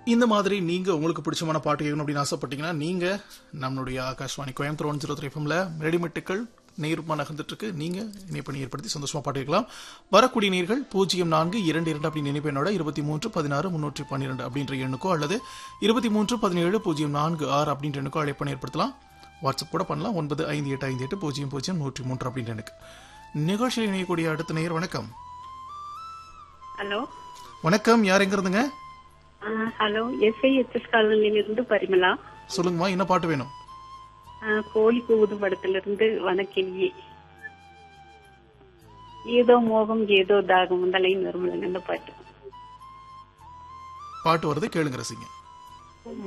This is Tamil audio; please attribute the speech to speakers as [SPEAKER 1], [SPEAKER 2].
[SPEAKER 1] இந்த மாதிரி நீங்க உங்களுக்கு பிடிச்சமான பாட்டு கேட்கணும் அப்படின்னு ஆசைப்பட்டீங்கன்னா நீங்க நம்மளுடைய Akashvani Coimbatore one zero three எஃப்எம்ல ரெடிமேட்டுகள் நேர்மா நகர்ந்துட்டு இருக்கு நீங்க இணைப்பணி ஏற்படுத்தி சந்தோஷமா பாட்டு கேட்கலாம் வரக்கூடிய நீர்கள் பூஜ்ஜியம் நான்கு இரண்டு இரண்டு அப்படின்னு நினைப்பெண்ணோட இருபத்தி மூன்று பதினாறு முன்னூற்றி பன்னிரெண்டு அப்படின்ற எண்ணுக்கோ அல்லது இருபத்தி மூன்று பதினேழு பூஜ்ஜியம் நான்கு ஆறு அப்படின்ற எண்ணுக்கோ அழைப்பணி ஏற்படுத்தலாம் வாட்ஸ்அப் கூட பண்ணலாம் ஒன்பது ஐந்து எட்டு ஐந்து எட்டு பூஜ்ஜியம் பூஜ்ஜியம் நூற்றி மூன்று அப்படின்ற எனக்கு நிகழ்ச்சியில் இணையக்கூடிய அடுத்த நேர் வணக்கம்
[SPEAKER 2] ஹலோ
[SPEAKER 1] வணக்கம் யார் எங்க இருந்துங்க
[SPEAKER 2] ஆ, ஹலோ எஸ்ஐ எச்எஸ் காலனிலிருந்து பரிமலா
[SPEAKER 1] சொல்லுங்கம்மா என்ன பாட்டு வேணும்
[SPEAKER 2] ஆ, கோழி கூவுது படத்திலிருந்து வனக்கிளியே ஏதோ மோகம் ஏதோ தாகம் அந்த லைன் வரும்லங்க அந்த பாட்டு
[SPEAKER 1] பாட்டு வருது கேளுங்க ரசிங்க